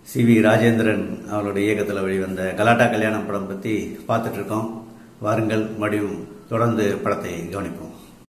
C V Rajendran அவருடைய இயக்கத்தில் வெளிவந்த கலாட்டா கல்யாணம் படம் பற்றி பார்த்துட்டு இருக்கோம் வாருங்கள் மறுபடியும் தொடர்ந்து படத்தை கவனிப்போம்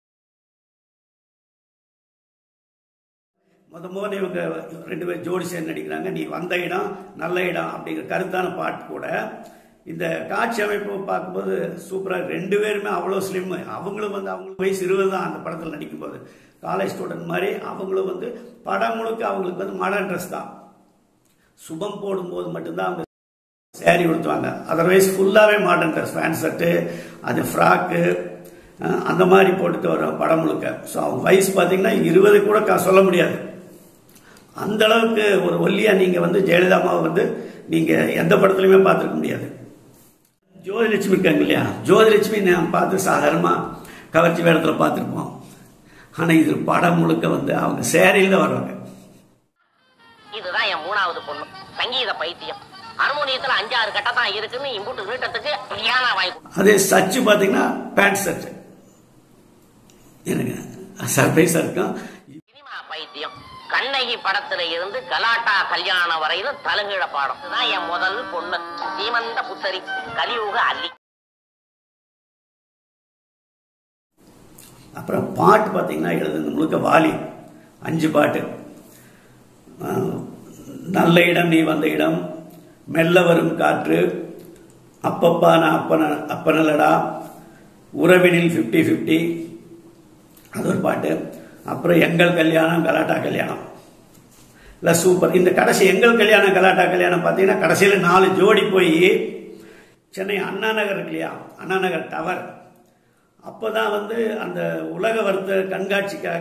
முத முதல்ல இவங்க ரெண்டு பேர் ஜோடி சேர்ந்து நடிக்கிறாங்க நீ வந்த இடம் நல்ல இடம் அப்படிங்கிற கருத்தான பாட்டு கூட இந்த காட்சி அமைப்பு பார்க்கும்போது சூப்பராக ரெண்டு பேருமே அவ்வளோ ஸ்லிம் அவங்களும் வந்து அவங்களுக்கு வயசு இருபது தான் அந்த படத்தில் நடிக்கும்போது காலேஜ் ஸ்டூடெண்ட் மாதிரி அவங்களும் வந்து படம் முழுக்க அவங்களுக்கு வந்து மாடர்ன் ட்ரெஸ் தான் சுபம் போடும்போது மட்டும்தான் அவங்க சேரீ உடுத்துவாங்க அதர்வைஸ் ஃபுல்லாகவே மாடர்ன் ட்ரெஸ் பேண்ட் ஷர்ட்டு அது ஃப்ராக்கு அந்த மாதிரி போட்டுட்டு வரும் படம் முழுக்க ஸோ அவங்க வயசு பார்த்தீங்கன்னா இருபது கூட க- சொல்ல முடியாது அந்த அளவுக்கு ஒரு ஒல்லியா நீங்க வந்து ஜெயலலிதாமாவை வந்து நீங்க எந்த படத்துலையுமே பார்த்துருக்க முடியாது ஜோதிலட்சுமி இருக்காங்க இல்லையா ஜோதிலட்சுமி நான் பார்த்து சாதாரணமா கவர்ச்சி வேடத்தில் பார்த்துருப்போம் ஆனா இது படம் முழுக்க வந்து அவங்க சேரையில் தான் வருவாங்க இதுதான் என் மூணாவது பொண்ணு சங்கீத பைத்தியம் ஹார்மோனியத்துல அஞ்சாறு கட்ட தான் இருக்குன்னு இம்புட்டு நீட்டத்துக்கு ஏனா வாங்கி அதே சச்சு பார்த்தீங்கன்னா பேண்ட் ஷர்ட் எனக்கு சர்ப்ரைஸாக இருக்கும் சினிமா பைத்தியம் கண்ணகி படத்துல இருந்து கலாட்டா கல்யாணம் வரையிலும் தலுங்கிட பாடம் இதுதான் என் முதல் பொண்ணு சீமந்த புத்தரி கலியுக அல்லி அப்புறம் பாட்டு பார்த்தீங்கன்னா எழுதுன முழுக்க வாலி அஞ்சு பாட்டு அஹ், நல்ல இடம் நீ வந்த இடம் மெல்ல வரும் காற்று அப்பப்பா நான் அப்பன அப்பனலடா உறவினில் ஃபிஃப்டி ஃபிஃப்டி அது ஒரு பாட்டு அப்புறம் எங்கள் கல்யாணம் கலாட்டா கல்யாணம் இல்லை சூப்பர் இந்த கடைசி எங்கள் கல்யாணம் கலாட்டா கல்யாணம் பார்த்தீங்கன்னா கடைசியில் நாலு ஜோடி போய் சென்னை அண்ணா நகர் இருக்கு இல்லையா அண்ணா நகர் டவர் அப்போதான் வந்து அந்த உலக வர்த்த கண்காட்சிக்காக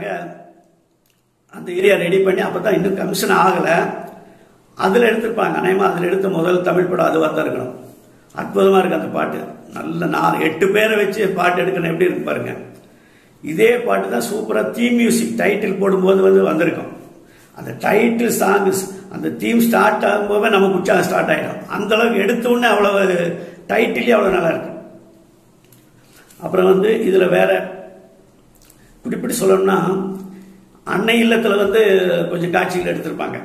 அந்த ஏரியா ரெடி பண்ணி அப்போ தான் இன்னும் கமிஷன் ஆகலை அதில் எடுத்திருப்பாங்க அநேகமாக அதில் எடுத்த முதல் தமிழ் படம் அதுவாக தான் இருக்கணும் அற்புதமாக இருக்கு அந்த பாட்டு நல்ல நாலு எட்டு பேரை வச்சு பாட்டு எடுக்கணும் எப்படி இருக்கு பாருங்க இதே பாட்டு தான் சூப்பராக தீம் மியூசிக் டைட்டில் போடும்போது வந்து வந்திருக்கும் அந்த டைட்டில் சாங் அந்த தீம் ஸ்டார்ட் ஆகும்போது நமக்கு உற்சாகம் ஸ்டார்ட் ஆகிடும் அந்த அளவுக்கு எடுத்த உடனே அவ்வளவு டைட்டிலே அவ்வளோ நல்லா இருக்கும் அப்புறம் வந்து இதில் வேற குறிப்பிட்டு சொல்லணும்னா அன்னை இல்லத்தில் வந்து கொஞ்சம் காட்சிகள் எடுத்திருப்பாங்க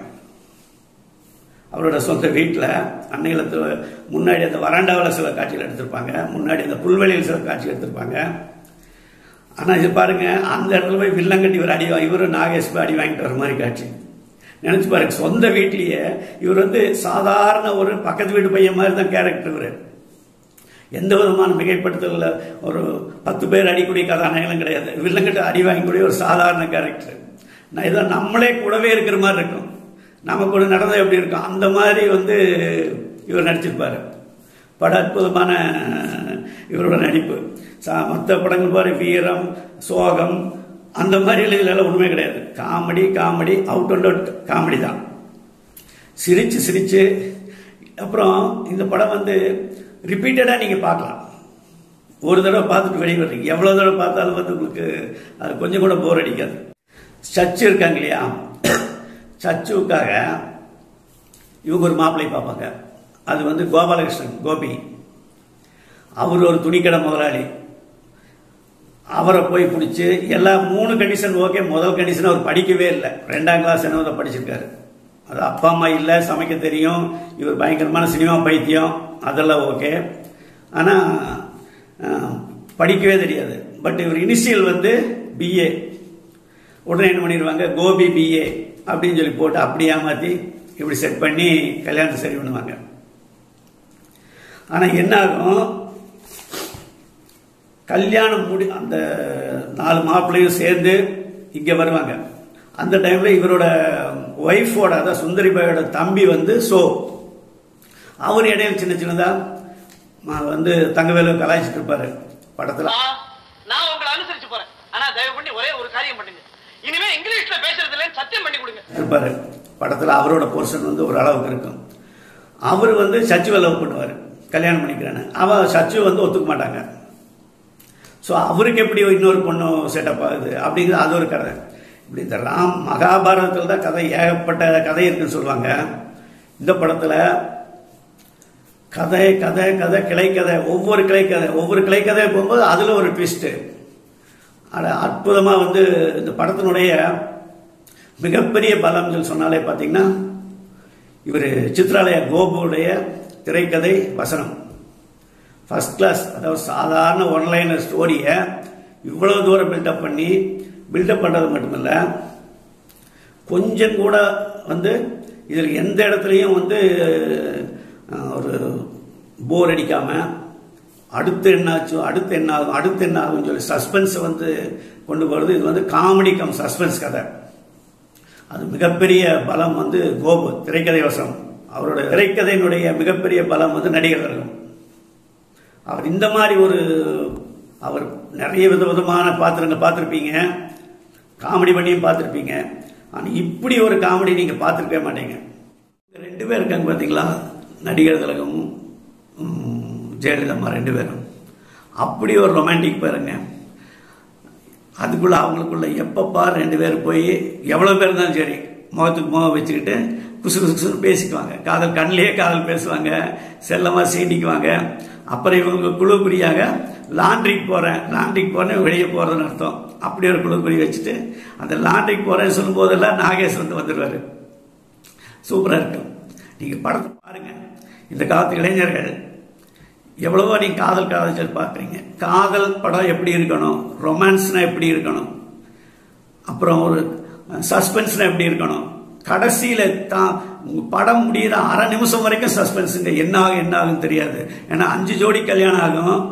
அவரோட சொந்த வீட்டில் அன்னை இல்லத்தில் முன்னாடி அந்த வராண்டாவில் சில காட்சிகள் எடுத்திருப்பாங்க முன்னாடி அந்த புல்வெளியில் சில காட்சிகள் எடுத்திருப்பாங்க ஆனால் இது பாருங்க அந்த இடத்துல போய் வில்லங்கட்டி இவர் அடி வா- இவரு நாகேஷ் போய் அடி வாங்கிட்டு வர மாதிரி காட்சி நினைச்சு பாருங்க சொந்த வீட்லயே இவர் வந்து சாதாரண ஒரு பக்கத்து வீட்டு பையன் மாதிரி தான் கேரக்டர் இவர் எந்த விதமான மிகைப்படுத்தல ஒரு பத்து பேர் அடிக்கூடிய கதாநாயகம் கிடையாது வில்லங்கிட்ட அடி வாங்கக்கூடிய ஒரு சாதாரண கேரக்டர் நான் இதை நம்மளே கூடவே இருக்கிற மாதிரி இருக்கும் நமக்கு ஒரு நடந்தது எப்படி இருக்கும் அந்த மாதிரி வந்து இவர் நடிச்சிருப்பாரு பட அற்புதமான இவரோட நடிப்பு சா- மற்ற படங்கள் பாரு வீரம் சோகம் அந்த மாதிரி இதுல ஒண்ணுமே கிடையாது comedy comedy out and out comedy தான் சிரிச்சு சிரிச்சு அப்புறம் இந்த படம் வந்து ரிப்பீட்டடா நீங்க பார்க்கலாம் ஒரு தடவை பார்த்துட்டு வெளியே வர்றீங்க எவ்வளவு தடவை பார்த்தாலும் வந்து உங்களுக்கு அது கொஞ்சம் கூட போர் அடிக்காது சச்சு இருக்காங்க இல்லையா சச்சுவுக்காக இவங்க ஒரு மாப்பிள்ளை பார்ப்பாங்க அது வந்து கோபாலகிருஷ்ணன் கோபி அவர் ஒரு துணிக்கடை முதலாளி அவரை போய் பிடிச்சி எல்லா மூணு கண்டிஷன் ஓகே முதல் கண்டிஷன் அவர் படிக்கவே இல்லை ரெண்டாம் கிளாஸ் என்ன தான் படிச்சிருக்காரு அது அப்பா அம்மா இல்லை சமைக்க தெரியும் இவர் பயங்கரமான சினிமா பைத்தியம் அதெல்லாம் ஓகே ஆனால் படிக்கவே தெரியாது பட் இவர் இனிஷியல் வந்து பிஏ உடனே என்ன பண்ணிடுவாங்க கோபி பிஏ அப்படின்னு சொல்லி போட்டு அப்படி ஏமாத்தி இப்படி செட் பண்ணி கல்யாணத்தை சரி பண்ணுவாங்க ஆனால் என்ன ஆகும் கல்யாணம் முடி அந்த நாலு மாப்பிள்ளையும் சேர்ந்து இங்கே வருவாங்க அந்த டைம்ல இவரோட ஒய்ஃபோட அதாவது சுந்தரிபாயோட தம்பி வந்து சோ அவர் இடையில சின்ன சின்னதா ம- வந்து தங்கவேலு கலாய்ச்சிட்டு இருப்பாரு படத்துல நான் உங்களை அனுசரிச்சு போறேன் ஆனா தயவு பண்ணி ஒரே ஒரு காரியம் பண்ணுங்க இனிமே இங்கிலீஷ்ல பேசுறது இல்லைன்னு சத்தியம் பண்ணி கொடுங்க இருப்பாரு படத்துல அவரோட போர்ஷன் வந்து ஒரு அளவுக்கு இருக்கும் அவர் வந்து சச்சுவை லவ் பண்ணுவார் கல்யாணம் பண்ணிக்கிறான்னு அவ சச்சு வந்து ஒத்துக்க மாட்டாங்க ஸோ அவருக்கு எப்படி இன்னொரு பொண்ணு செட்டப் ஆகுது அப்படிங்கிறது அது ஒரு கதை இப்படி இந்த ராம் மகாபாரதத்தில் தான் கதை ஏகப்பட்ட கதை இருக்குன்னு சொல்லுவாங்க இந்த படத்தில் கதை கதை கதை கிளைக்கதை ஒவ்வொரு கிளைக்கதை ஒவ்வொரு கிளைக்கதை போகும்போது அதில் ஒரு ட்விஸ்ட்டு அது அற்புதமாக வந்து இந்த படத்தினுடைய மிகப்பெரிய பலம் சொல்லி சொன்னாலே பார்த்தீங்கன்னா இவர் சித்ராலயா கோபுடைய திரைக்கதை வசனம் ஃபர்ஸ்ட் கிளாஸ் அதாவது சாதாரண ஒன்லைனர் ஸ்டோரியை இவ்வளவு தூரம் பில்டப் பண்ணி பில்டப் பண்ணுறது மட்டுமில்ல கொஞ்சம் கூட வந்து இதில் எந்த இடத்துலையும் வந்து அஹ், ஒரு போர் அடிக்காம அடுத்து என்னாச்சோ அடுத்து என்ன ஆகும் அடுத்து என்ன ஆகும்னு சொல்லி சஸ்பென்ஸை வந்து கொண்டு போகிறது இது வந்து காமெடி கம் சஸ்பென்ஸ் கதை அது மிகப்பெரிய பலம் வந்து கோபு திரைக்கதை வசம் அவரோட திரைக்கதையினுடைய மிகப்பெரிய பலம் வந்து நடிகர் திலகம் அவர் இந்த மாதிரி ஒரு அவர் நிறைய வித விதமான பாத்திரங்கள் பார்த்துருப்பீங்க காமெடி பண்ணியும் பார்த்துருப்பீங்க ஆனால் இப்படி ஒரு காமெடி நீங்கள் பார்த்துருக்கவே மாட்டீங்க இந்த ரெண்டு பேர் இருக்காங்க பார்த்தீங்களா நடிகர் திலகமும் ம், ஜெயலலிதா ரெண்டு பேரும் அப்படி ஒரு ரொமான்டிக் பேருங்க அதுக்குள்ள அவங்களுக்குள்ள எப்பப்பா ரெண்டு பேர் போய் எவ்வளோ பேர் இருந்தாலும் சரி முகத்துக்கு முகம் வச்சுக்கிட்டு குசு குசு குசுன்னு பேசிக்குவாங்க காதல் கண்ணிலேயே காதல் பேசுவாங்க செல்லமாக சீண்டிக்குவாங்க அப்புறம் இவங்க குழு குறியாக லாண்ட்ரிக்கு போகிறேன் லாண்ட்ரிக்கு போகிறேன் வெளியே போகிறதுன்னு அர்த்தம் அப்படி ஒரு குழு குறி வச்சுட்டு அந்த லாண்ட்ரிக்கு போகிறேன்னு சொல்லும்போதெல்லாம் நாகேஷ் வந்து வந்துடுவார் சூப்பராக இருக்கும் நீங்கள் படத்தை பாருங்கள் இந்த காலத்து இளைஞர்கள் எவ்வளவோ நீங்க காதல் காதல் பார்க்குறீங்க காதல் படம் எப்படி இருக்கணும் ரொமான்ஸ்னா எப்படி இருக்கணும் அப்புறம் ஒரு சஸ்பென்ஸ்னா எப்படி இருக்கணும் கடைசியில தான் உங்க படம் முடியிற அரை நிமிஷம் வரைக்கும் சஸ்பென்ஸுங்க என்ன ஆகும் என்ன ஆகும் தெரியாது ஏன்னா அஞ்சு ஜோடி கல்யாணம் ஆகும்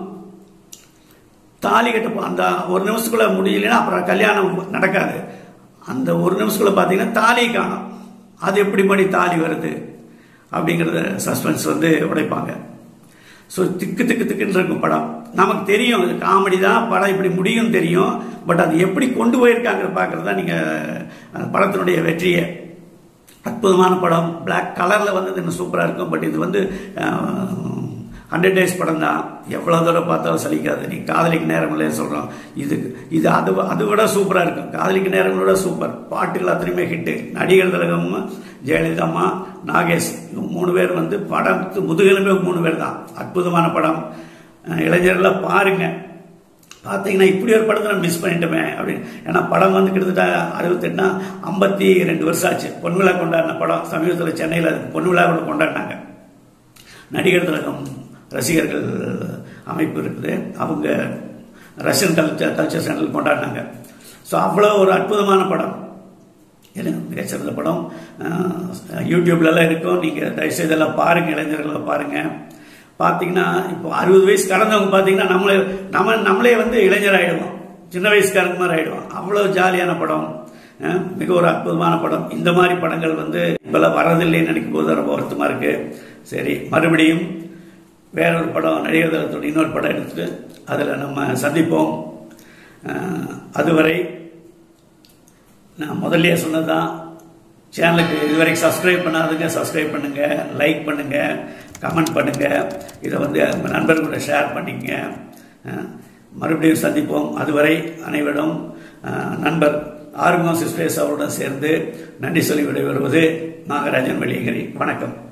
தாலி கட்ட போ- அந்த ஒரு நிமிஷத்துக்குள்ள முடியலன்னா அப்புறம் கல்யாணம் நடக்காது அந்த ஒரு நிமிஷத்துக்குள்ள பார்த்தீங்கன்னா தாலி காணும் அது எப்படி பண்ணி தாலி வருது அப்படிங்கிறத சஸ்பென்ஸ் வந்து உடைப்பாங்க ஸோ திக்கு திக்கு திக்குன்னு இருக்கும் படம் நமக்கு தெரியும் இது காமெடி தான் படம் இப்படி முடியும் தெரியும் பட் அது எப்படி கொண்டு போயிருக்காங்க பார்க்கறது தான் நீங்கள் அந்த படத்தினுடைய வெற்றியை அற்புதமான படம் பிளாக் கலரில் வந்தது இன்னும் சூப்பராக இருக்கும் பட் இது வந்து ஹண்ட்ரட் டேஸ் படம் தான் எவ்வளோ தூரம் பார்த்தாலும் சலிக்காது நீ காதலிக்கு நேரம் இல்லைன்னு சொல்கிறோம் இது இது அது அது விட சூப்பராக இருக்கும் காதலிக்கு நேரம் விட சூப்பர் பாட்டுகள் அத்தனையுமே ஹிட்டு நடிகர் திலகம் ஜெயலலிதா அம்மா நாகேஷ் இவங்க மூணு பேர் வந்து படம் முதுகெலும்பே மூணு பேர் தான் அற்புதமான படம் அஹ் இளைஞர்லாம் பாருங்க பார்த்தீங்கன்னா இப்படி ஒரு படத்தை நான் மிஸ் பண்ணிட்டோமே அப்படின்னு ஏன்னா படம் வந்து கிட்டத்தட்ட அறுபத்தெட்டுனா ஐம்பத்தி ரெண்டு வருஷம் ஆச்சு பொன் விழா கொண்டாடின படம் சமீபத்தில் சென்னையில் அதுக்கு பொன் விழா கூட கொண்டாடினாங்க நடிகர் திலகம் ரசிகர்கள் அமைப்பு இருக்குது அவங்க ரஷ்யன் கல்ச்சர் கல்ச்சர் சேனல் கொண்டாடினாங்க ஸோ அவ்வளோ ஒரு அற்புதமான படம் எனக்கு மிகச்சிறந்த படம் அஹ், யூடியூப்லலாம் இருக்கும் நீங்கள் தயவுசெய்து எல்லாம் பாருங்கள் இளைஞர்களை பாருங்கள் பார்த்தீங்கன்னா இப்போ அறுபது வயசு கடந்தவங்க பார்த்தீங்கன்னா நம்மளே நம்ம நம்மளே வந்து இளைஞர் ஆகிடுவோம் சின்ன வயசுக்காரங்க மாதிரி ஆகிடுவோம் அவ்வளோ ஜாலியான படம் அஹ், மிக ஒரு அற்புதமான படம் இந்த மாதிரி படங்கள் வந்து இப்போல்லாம் வரதில்லைன்னு நினைக்கும் போது ரொம்ப வருத்தமாக இருக்கு சரி மறுபடியும் வேற ஒரு படம் நடிகர் திலகத்தோட இன்னொரு படம் எடுத்துட்டு அதில் நம்ம சந்திப்போம் அஹ், அதுவரை நான் முதல்லயே சொன்னதுதான் சேனலுக்கு இதுவரைக்கும் சப்ஸ்கிரைப் பண்ணாதுங்க சப்ஸ்கிரைப் பண்ணுங்க லைக் பண்ணுங்க கமெண்ட் பண்ணுங்க இதை வந்து உங்கள் நண்பர்களோட ஷேர் பண்ணிக்கங்க அஹ், மறுபடியும் சந்திப்போம் அதுவரை அனைவரும் அஹ், நண்பர் ஆறுமுகம் சிஸ்பேஸ் அவருடன் சேர்ந்து நன்றி சொல்லி விடைபெறுவது நாகராஜன் வெளியகிரி வணக்கம்